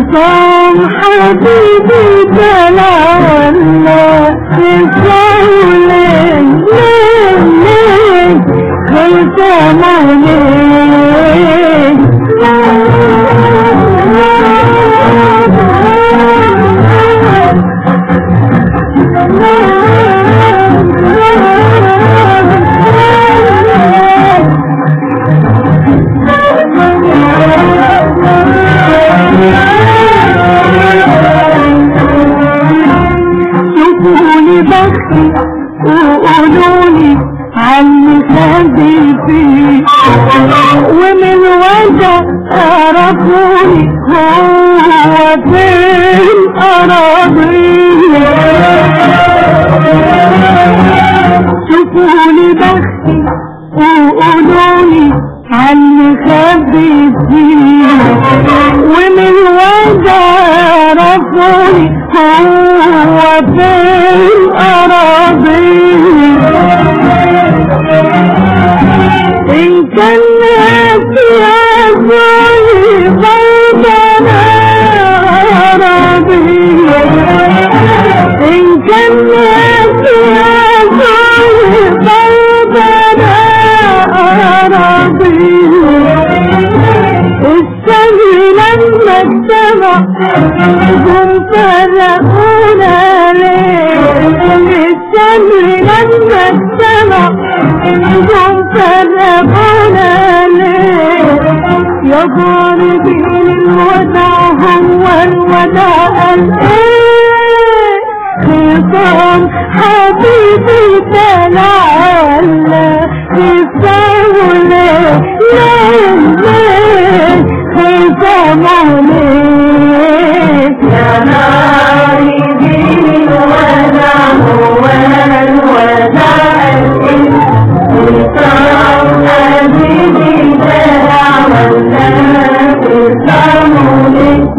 خصام حبيبي بلا ولا تسولين لين لين خصام عليك شوفوني بختي وقولولي عني خدي فيه ومن وجه عرفوني هو فين أراضيه شوفوني بختي وقولولي عني خبي فيه ومن وجه عرفوني هو فين أراضيه إن كان ناسي أزولي قلبنا أراضيه إن كان ناسي أزولي قلبنا أراضيه السمي لما اجتمع هم فرقونا ليه السمي لما اجتمع هم فرقونا ليه يا ضاربين الوداع هو الوداع الايه خصام حبيبي تلعلى تسولي لين لين خصام عليك يا ناري دين الوداع هو الوداع خصام حبيبي تلعلى تسولي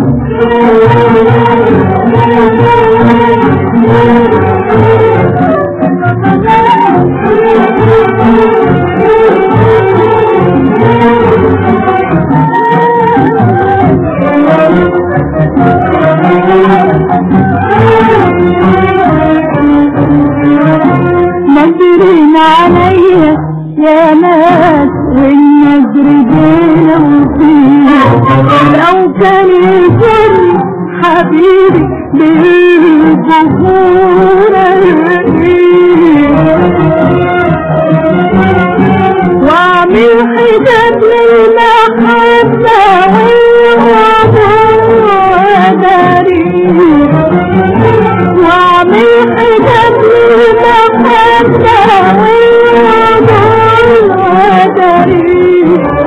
نادرين عليا يا ناس والنذر بينا وفيه لو كان الجر حبيبي بالبخور واعمل حجاب للمحبة والوضوء داري واعمل حجاب للمحبة والوضوء داري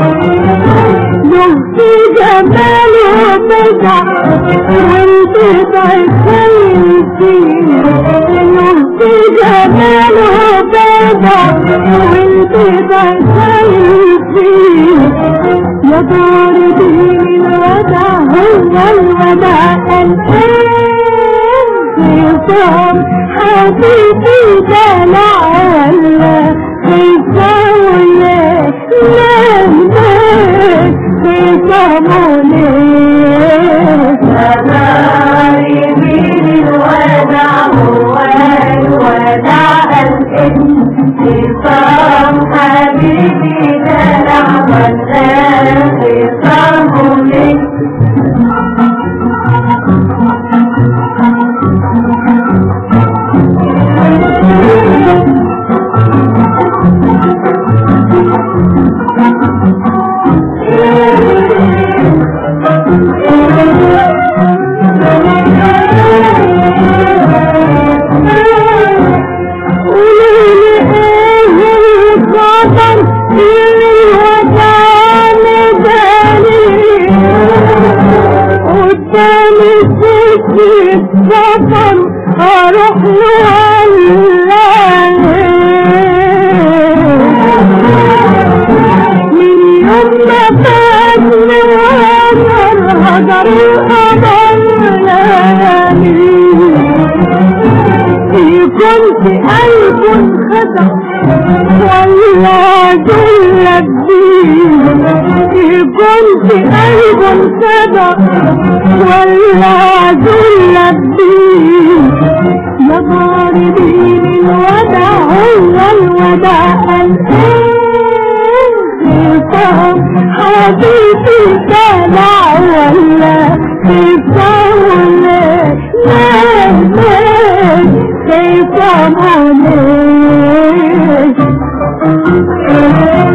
نهتي جمال وبدع وانت بعيدتي نهتي جمال وبدع وانت بعيدتي يا دار دين الوداع هو الوداع الآن خصام حبيبي دلعلى خصاولي لين لين خصامولي مين الوداع هو الوداع الانتصام حبيبي دلع والانتصام لك قولي ايه الخطر اللي وجعني بالي قدام السكة سفر اروح له ولا من يوم ما فاتني وانا الهجر القمر ليالي كنت قلب خدع ولا جل الدين كنت قلب خدع ولا ذل الدين يا ضاربين الوداع هو الوداع الانفصام حبيبي دلع ولا خصام لا لا لا خصام عليك